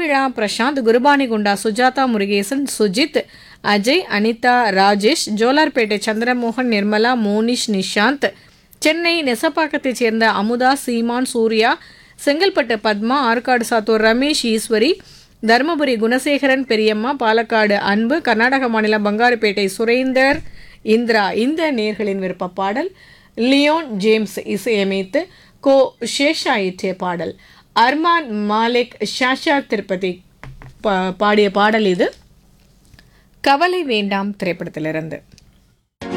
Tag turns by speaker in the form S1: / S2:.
S1: ஊர்மிளா பிரசாந்த் குருபானிகுண்டா சுஜாதா முருகேசன் சுஜித் அஜய் அனிதா ராஜேஷ் ஜோலார்பேட்டை சந்திரமோகன் நிர்மலா மோனிஷ் நிஷாந்த் சென்னை நெசப்பாக்கத்தைச் சேர்ந்த அமுதா சீமான் சூர்யா செங்கல்பட்டு பத்மா ஆற்காடு சாத்தூர் ரமேஷ் ஈஸ்வரி தருமபுரி குணசேகரன் பெரியம்மா பாலக்காடு அன்பு கர்நாடக மாநிலம் பங்காருப்பேட்டை சுரேந்தர் இந்திரா இந்த நேர்களின் விருப்ப பாடல் லியோன் ஜேம்ஸ் இசையமைத்து கோ ஷேஷா இயற்றிய பாடல் அர்மான் மாலிக் ஷாஷா திருப்பதி பா- பாடிய பாடல் இது கவலை வேண்டாம் திரைப்படத்திலிருந்து